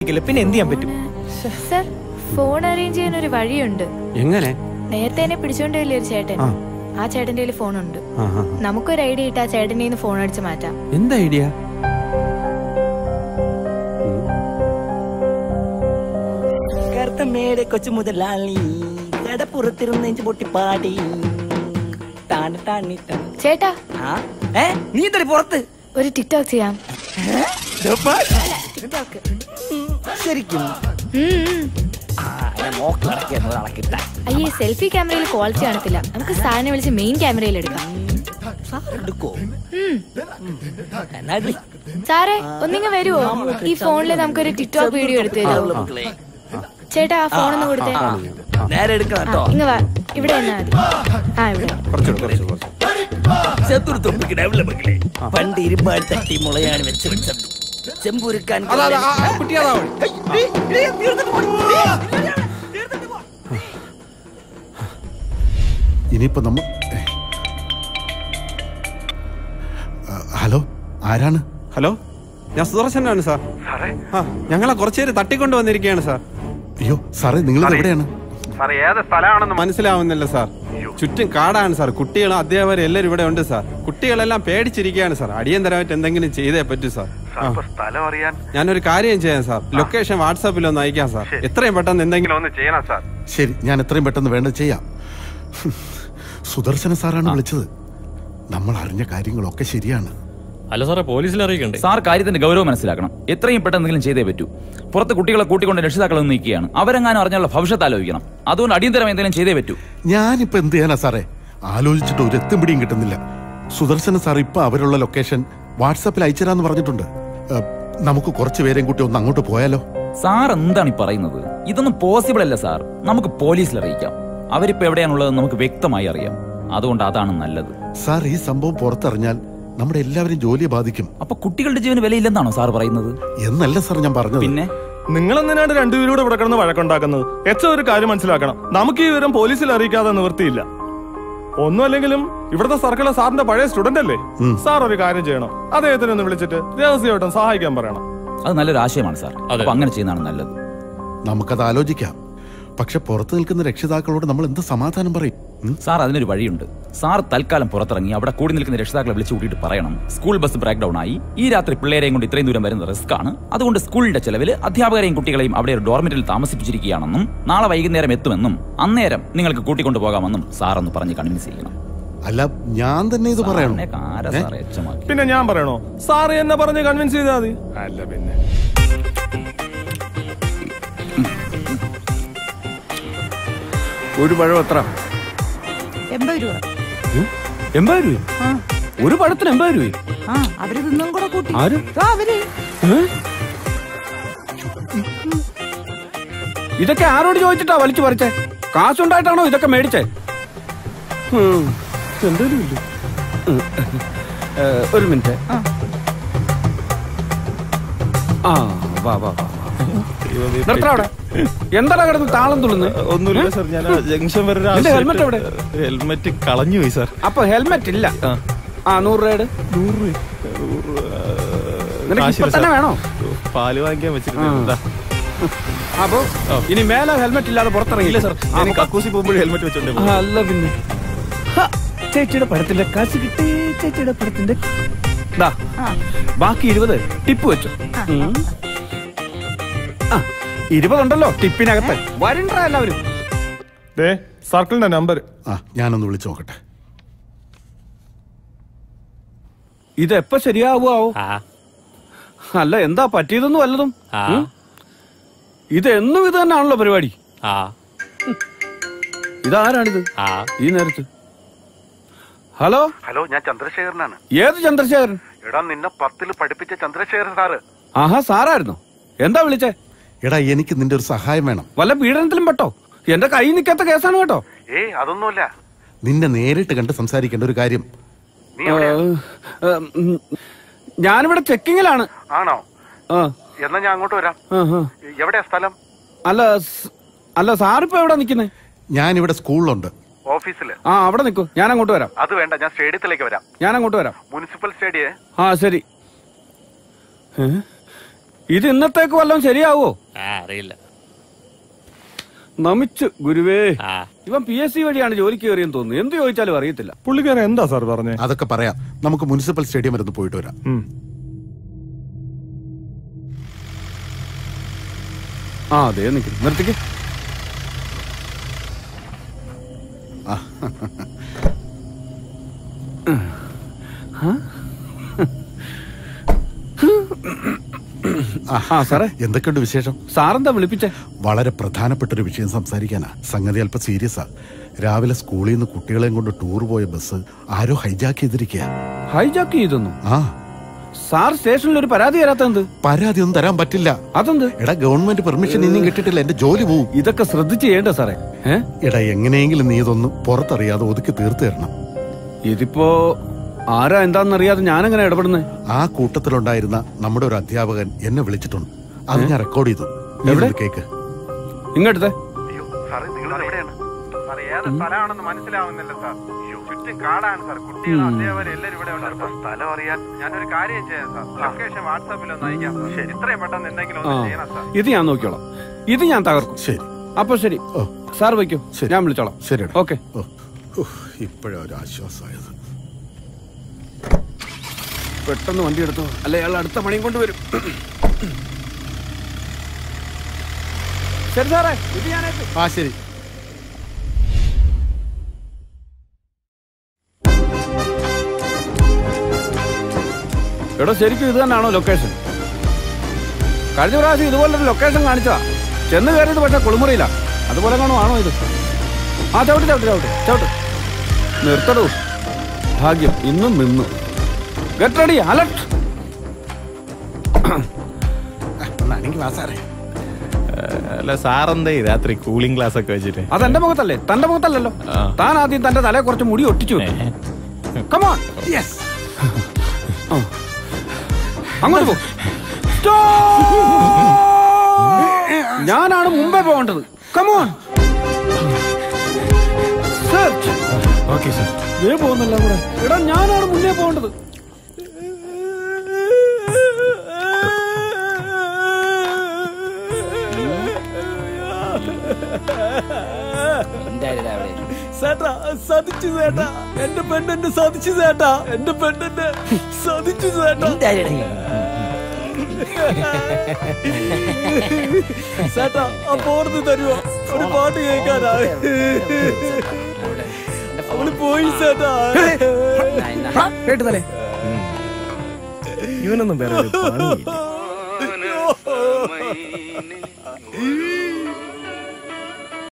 പിന്നെ എന്ത് ചെയ്യാൻ പറ്റും സർ ഫോൺ അറേഞ്ച് ചെയ്യാൻ ഒരു വഴിയുണ്ട് എങ്ങനെ നേരത്തെ എന്നെ പിടിച്ചോണ്ട് വരില്ലേ ഒരു ചേട്ടൻ ആ. ആ ചേട്ടന്റെ കയ്യിൽ ഫോണുണ്ട് ആ, ആ. നമുക്കൊരു ഐഡിയ ഇട്ട് ആ ചേട്ടൻ്റെ നിന്ന് ഫോൺ അടിച്ച് മാറ്റാം എന്താ ഐഡിയ കറുത്ത മേടെ കൊച്ചു മുതലാളി കടപ്പുറത്തിരുന്ന് പൊട്ടിപ്പാടി ടാണ് ടാണി ടാ. ചേട്ടാ ആ? ഏ നീ തടി പുറത്ത് ഒരു ടിക്ടോക്ക് ചെയ്യാം ടിക്ടോക്ക്. ഉം, ശരിക്കും ഉം, ഉം. ആ ഞാൻ മോക്കിളക്കിയെന്ന് ഒരാളെ കിട്ടാൻ അയ്യേ സെൽഫി ക്യാമറയിൽ ക്വാളിറ്റി കാണത്തില്ല നമുക്ക് സാറിനെ വിളിച്ച് മെയിൻ ക്യാമറയിൽ എടുക്കാം എടുക്കോ ഉം. എന്നാ ഇടി. സാറേ ഒന്നിങ്ങ് വരുവോ ഈ ഫോണിൽ നമുക്കൊരു ടിക്ടോക്ക് വീഡിയോ എടുത്തു തരുമോ മക്കളെ. ചേട്ടാ ആ ഫോൺ ഒന്ന് കൊടുത്തേ ആ, നേരെ എടുക്കണം ആ, കേട്ടോ ഇങ്ങ് വാ ഇവിടെ നിന്നാ മതി ആ ഇവിടെ കുറച്ചുകൂടെ കുറച്ച് കുറച്ച് ചതുർ തൊപ്പിക്കിടാവില്ല മക്കളെ പണ്ട് ഇരുമ്പാട് തട്ടി മുളയാണ് വെച്ച് വെച്ചത് ചെമ്പുരുക്കാൻ അതാ, അതാ, ആ, ആ, കുട്ടി അതാ അവൾ. ഇനിയിപ്പോ നമ്മ ആ, ഹലോ ആരാണ് ഹലോ ഞാൻ സുദർശനാണ് സാർ ആ ഞങ്ങളെ കുറച്ചേര് തട്ടിക്കൊണ്ട് വന്നിരിക്കുകയാണ് സാർ അയ്യോ സാറേ നിങ്ങൾ എവിടെയാണ് സാർ ഏത് സ്ഥലമാണെന്ന് മനസ്സിലാവുന്നില്ല സാർ ചുറ്റും കാടാണ് സാർ കുട്ടികളും അധ്യാപകരും എല്ലാവരും ഇവിടെ ഉണ്ട് സാർ കുട്ടികളെല്ലാം പേടിച്ചിരിക്കുകയാണ് സാർ അടിയന്തരമായിട്ട് എന്തെങ്കിലും ചെയ്തേ പറ്റൂ സാർ ആ. സ്ഥലം അറിയാൻ ഞാനൊരു കാര്യം ചെയ്യാം സാർ ലൊക്കേഷൻ വാട്സാപ്പിൽ ഒന്ന് അയക്കാം സാർ എത്രയും പെട്ടെന്ന് എന്തെങ്കിലും ഒന്ന് ചെയ്യണം സാർ ശരി ഞാൻ എത്രയും പെട്ടെന്ന് വേണ്ടത് ചെയ്യാം സുദർശന സാറാണ് വിളിച്ചത് നമ്മൾ അറിഞ്ഞ കാര്യങ്ങളൊക്കെ ശരിയാണ് അല്ല സാറേ പോലീസിൽ അറിയിക്കണ്ടേ സാർ കാര്യത്തിന്റെ ഗൗരവം മനസ്സിലാക്കണം എത്രയും പെട്ടെന്ന് എന്തെങ്കിലും ചെയ്തേ പറ്റൂ പുറത്ത് കുട്ടികളെ കൂട്ടിക്കൊണ്ട് രക്ഷിതാക്കൾ ഒന്ന് നിൽക്കുകയാണ് അവരെങ്ങാനും അറിഞ്ഞുള്ള ഭവിഷ്യത്ത് ആലോചിക്കണം അതുകൊണ്ട് അടിയന്തരം എന്തെങ്കിലും ചെയ്തേ പറ്റൂ ഞാനിപ്പോ എന്ത് ചെയ്യാനാ സാറേ ആലോചിച്ചിട്ട് ഒരു എത്തും പിടിയും കിട്ടുന്നില്ല സുദർശന സാർ ഇപ്പൊ അവരുള്ള ലൊക്കേഷൻ വാട്സാപ്പിൽ അയച്ചുതരാന്ന് പറഞ്ഞിട്ടുണ്ട് ഏ, നമുക്ക് കുറച്ച് പേരെയും കൂട്ടി ഒന്ന് അങ്ങോട്ട് പോയാലോ സാർ എന്താണ് ഈ പറയുന്നത് ഇതൊന്നും പോസിബിൾ അല്ല സാർ നമുക്ക് പോലീസിൽ അറിയിക്കാം അവരിപ്പോ എവിടെയാണുള്ളത് നമുക്ക് വ്യക്തമായി അറിയാം അതുകൊണ്ട് അതാണ് നല്ലത് സാർ ഈ സംഭവം പുറത്തറിഞ്ഞാൽ നമ്മുടെ എല്ലാവരും ജോലിയെ ബാധിക്കും അപ്പൊ കുട്ടികളുടെ ജീവന് വിലയില്ലെന്നാണോ സാർ പറയുന്നത് എന്നല്ല സാർ ഞാൻ പറഞ്ഞത് പിന്നെ നിങ്ങൾ എന്തിനാണ് രണ്ടുപേരും ഇവിടെ കിടന്ന് വഴക്കുണ്ടാക്കുന്നത് എച്ച ഒരു കാര്യം മനസ്സിലാക്കണം നമുക്ക് ഈ വിവരം പോലീസിൽ അറിയിക്കാതെ നിവൃത്തിയില്ല ഒന്നും അല്ലെങ്കിലും ഇവിടുത്തെ സർക്കിളെ സാറിന്റെ പഴയ സ്റ്റുഡന്റ് അല്ലേ സാർ ഒരു കാര്യം ചെയ്യണം അദ്ദേഹത്തിനെ ഒന്ന് വിളിച്ചിട്ട് രഹസ്യമായിട്ടും സഹായിക്കാൻ പറയണം അത് നല്ലൊരു ആശയമാണ് സാർ അപ്പൊ അങ്ങനെ ചെയ്യുന്നതാണ് നല്ലത് നമുക്കത് ആലോചിക്കാം പക്ഷെ പുറത്തു നിൽക്കുന്ന രക്ഷിതാക്കളോട് നമ്മൾ എന്ത് സമാധാനം പറയും ഉം? സാർ അതിനൊരു വഴിയുണ്ട് സാർ തൽക്കാലം പുറത്തിറങ്ങി അവിടെ കൂടി നിൽക്കുന്ന രക്ഷിതാക്കളെ വിളിച്ചു കൂട്ടിയിട്ട് പറയണം സ്കൂൾ ബസ് ബ്രേക്ക് ഡൗൺ ആയി ഈ രാത്രി പിള്ളേരെയും കൊണ്ട് ഇത്രയും ദൂരം വരുന്ന റിസ്ക് ആണ് അതുകൊണ്ട് സ്കൂളിന്റെ ചെലവിൽ അധ്യാപകരെയും കുട്ടികളെയും അവിടെ ഒരു ഡോർമെന്റിൽ താമസിപ്പിച്ചിരിക്കുകയാണെന്നും നാളെ വൈകുന്നേരം എത്തുമെന്നും അന്നേരം നിങ്ങൾക്ക് കൂട്ടിക്കൊണ്ടു പോകാമെന്നും സാർ ഒന്ന് പറഞ്ഞ് കൺവിൻസ് ചെയ്യണം അല്ല ഞാൻ തന്നെ ഇത് പറയണം സാറിനെ ആരാ സാറേ എച്ചമാക്കി പിന്നെ ഞാൻ പറയണോ സാറ് എന്നെ പറഞ്ഞ് കൺവിൻസ് ചെയ്താൽ മതി അല്ല പിന്നെ ഒരു പഴം എത്ര എൺപത് രൂപ എൺപത് രൂപ ആ ഒരു പഴത്തിന് എൺപത് രൂപ ആ അവര് തിന്നും കൂടെ കൂട്ടി ആര്? ദാ അവര് ഇതൊക്കെ ആരോട് ചോദിച്ചിട്ടാ വലിച്ചു പറിച്ചേ കാശുണ്ടായിട്ടാണോ ഇതൊക്കെ മേടിച്ചേ ഉം. എന്തേലും ഇല്ലേ? ഉം. ഏ, ഒരു മിനിറ്റ് ആ വാ വാ വാ നിർത്തടാ അവിടെ എന്താണ് കിടന്ന് താളം തുള്ളുന്നത് ഒന്നുമില്ല സാർ ഞാൻ ജംഗ്ഷൻ വരെ ഒരു നിന്റെ ആവശ്യമായിട്ട് ഹെൽമെറ്റ് എവിടെ? ഹെൽമെറ്റ് കളഞ്ഞു പോയി സാർ അപ്പൊ ഹെൽമെറ്റ് ഇല്ല ആ നൂറ് രൂപയുടെ നൂറ് നിനക്ക് ഇപ്പൊ തന്നെ വേണോ പാല് വാങ്ങിക്കാൻ വെച്ചിട്ടുണ്ട് ആ. അപ്പൊ ഇനി മേലെ ഹെൽമെറ്റ് ഇല്ലാതെ പുറത്തിറങ്ങില്ല ഇല്ല സാർ ഞാൻ കക്കൂസി പോകുമ്പോൾ ഹെൽമെറ്റ് വെച്ചോണ്ട് ആ, അല്ല പിന്നെ ഹ, ചേച്ചിയുടെ പടത്തിന്റെ കാശ് കിട്ടി ചേച്ചിയുടെ പടത്തിന്റെ ദാ, ബാക്കി ഇരുപത് ടിപ്പ് വെച്ചു ഉം. ആ ഇരുപതുണ്ടല്ലോ ടിപ്പിനകത്ത് വരണ്ട എല്ലാവരും ദേ സർക്കിളിന്റെ നമ്പർ ആ ഞാനൊന്ന് വിളിച്ചു നോക്കട്ടെ ഇത് എപ്പോ ശരിയാവുമോ അല്ല എന്താ പറ്റിയതൊന്നും വല്ലതും ഉം? ഇത് എന്നും ഇത് തന്നെയാണല്ലോ പരിപാടി ഇതാരാണിത് ഈ നേരത്ത് ഹലോ ഹലോ ഞാൻ ചന്ദ്രശേഖരനാണ് ഏത് ചന്ദ്രശേഖരൻ എടാ നിന്നെ പത്തില് പഠിപ്പിച്ച ചന്ദ്രശേഖരൻ സാറ് ആഹാ സാറായിരുന്നോ എന്താ വിളിച്ചേ എടാ എനിക്ക് നിന്റെ ഒരു സഹായം വേണം വല്ല പീഡനത്തിലും പെട്ടോ എന്റെ കൈ നിൽക്കാത്ത കേസാണ് കേട്ടോ ഏയ് അതൊന്നുമില്ല നിന്നെ നേരിട്ട് കണ്ട് സംസാരിക്കേണ്ട ഒരു കാര്യം നീ എവിടെയാ? ഏ, ഉം, ഞാനിവിടെ ചെക്കിങ്ങിലാണ് ആണോ ആ, എന്നാ ഞാൻ അങ്ങോട്ട് വരാം ആ, ആ. എവിടെയാ സ്ഥലം അല്ല സ്- അല്ല സാറിപ്പോ എവിടെ നിൽക്കുന്നേ ഞാനിവിടെ സ്കൂളിലുണ്ട് ഓഫീസില് ആ അവിടെ നിൽക്കൂ ഞാൻ അങ്ങോട്ട് വരാം അത് വേണ്ട ഞാൻ സ്റ്റേഡിയത്തിലേക്ക് വരാം ഞാൻ അങ്ങോട്ട് വരാം മുനിസിപ്പൽ സ്റ്റേഡിയേ ആ ശരി ഏ? ഇത് ഇന്നത്തേക്ക് വല്ലതും ശരിയാവോ ആ അറിയില്ല നമിച്ചു ഗുരുവേ ആ ഇവൻ പി എസ് സി വഴിയാണ് ജോലിക്ക് കയറിയെന്ന് തോന്നുന്നു എന്ത് ചോദിച്ചാലും അറിയത്തില്ല പുള്ളിക്കാരൻ എന്താ സാർ പറഞ്ഞേ അതൊക്കെ പറയാം നമുക്ക് മുനിസിപ്പൽ സ്റ്റേഡിയം വരെ ഒന്ന് പോയിട്ട് വരാം ഉം. ആ അതെ നിൽക്കുന്നു നിർത്തിക്ക് ആ സാറേ എന്തൊക്കെയുണ്ട് വിശേഷം സാറെന്താ വിളിപ്പിച്ചേ വളരെ പ്രധാനപ്പെട്ട ഒരു വിഷയം സംസാരിക്കാനാ സംഗതി അല്പം സീരിയസാ രാവിലെ സ്കൂളിൽ നിന്ന് കുട്ടികളെയും കൊണ്ട് ടൂർ പോയ ബസ് ആരോ ഹൈജാക്ക് ചെയ്തിരിക്കുക ഹൈജാക്ക് ചെയ്തെന്നു ആ സാർ സ്റ്റേഷനിൽ ഒരു പരാതി തരാത്തെന്ത് പരാതി ഒന്നും തരാൻ പറ്റില്ല അതെന്ത് എടാ ഗവൺമെന്റ് പെർമിഷൻ ഇനിയും കിട്ടിയിട്ടില്ല എന്റെ ജോലി പോവും ഇതൊക്കെ ശ്രദ്ധിച്ച് ചെയ്യണ്ട സാറേ ഏ എടാ എങ്ങനെയെങ്കിലും നീ ഇതൊന്ന് പുറത്തറിയാതെ ഒതുക്കി തീർത്തു തരണം ഇതിപ്പോ ആരാ എന്താണെന്നറിയാതെ ഞാനെങ്ങനെ ഇടപെടുന്നേ ആ കൂട്ടത്തിലുണ്ടായിരുന്ന നമ്മുടെ ഒരു അധ്യാപകൻ എന്നെ വിളിച്ചിട്ടുണ്ട് അത് ഞാൻ റെക്കോർഡ് ചെയ്തു നീ എവിടെ? ഇതൊന്ന് കേക്ക് ഇങ്ങെടുത്തേ അയ്യോ സാറേ നിങ്ങൾ എവിടെയാണ് സാർ ഏത് സ്ഥലമാണെന്ന് മനസ്സിലാവുന്നില്ല സാർ ചുറ്റും കാടാണ് സാർ കുട്ടികൾ അധ്യാപകർ എല്ലാവരും ഇവിടെ ഉണ്ട് സാർ സ്ഥലം അറിയാൻ ഞാനൊരു കാര്യം ചെയ്യാം സാർ ലൊക്കേഷൻ വാട്സാപ്പിൽ ഒന്ന് അയക്കാം സാർ ഇത്രയും പെട്ടെന്ന് എന്തെങ്കിലും ആ ഒന്ന് ചെയ്യണം സാർ ഇത് ഞാൻ നോക്കിയോളാം ഇത് ഞാൻ തകർക്കും ശരി അപ്പൊ ശരി ഓ. സാർ വയ്ക്കൂ ശരി. ഞാൻ വിളിച്ചോളാം ശരിയെടാ. ഓക്കെ ഓ ഇപ്പോഴാ ഒരു ആശ്വാസമായത് പെട്ടെന്ന് വണ്ടി എടുത്തോ അല്ലെ അയാൾ അടുത്ത പണിയും കൊണ്ടുവരും ശരി സാറേ ഇത് ഞാനേറ്റു ആ ശരി എടോ ശരിക്കും ഇത് തന്നെയാണോ ലൊക്കേഷൻ കഴിഞ്ഞ പ്രാവശ്യം ഇതുപോലൊരു ലൊക്കേഷൻ കാണിച്ചതാ ചെന്ന് കയറിയത് പക്ഷെ കുളിമുറിയില്ല അതുപോലെ കാണോ ആണോ ഇത് ആ ചവിട്ട് ചവിട്ട് ചവിട്ട് ചവിട്ട് നിർത്തടൂ ഭാഗ്യം ഇന്നും നിന്നു ഗെറ്റ് റെഡി അലർട്ട് ഒന്നാണെങ്കിൽ വാ സാറേ അല്ല സാറെന്തേ രാത്രി കൂളിംഗ് ക്ലാസ് ഒക്കെ വെച്ചിട്ട് അതെന്റെ മുഖത്തല്ലേ തന്റെ മുഖത്തല്ലല്ലോ ആ. താൻ ആദ്യം തന്റെ തലയെ കുറച്ച് മുടി ഒട്ടിച്ചു കമോൺ യെസ് അങ്ങോട്ട് പോ ഞാനാണ് മുമ്പേ പോകേണ്ടത് കമോൺ ഓക്കെ സാർ ദേ പോകുന്നല്ല കൂടെ എടാ ഞാനാണ് മുന്നേ പോകേണ്ടത് എന്തായാലും അവിടെ ചേട്ടാ സതിച്ചു ചേട്ടാ എന്റെ പെണ്ണെന്നെ സതിച്ചു ചേട്ടാ എന്റെ പെണ്ണെന്നെ സതിച്ചു ചേട്ടാ എന്തായാലും ചേട്ടാ ആ പോർന്ന് തരുവോ ഒരു പാട്ട് കേൾക്കാനാ അവള് പോയി ചേട്ടാ കേട്ടതല്ലേ ഇവനൊന്നും വേറെ ഒരു പണിയില്ല.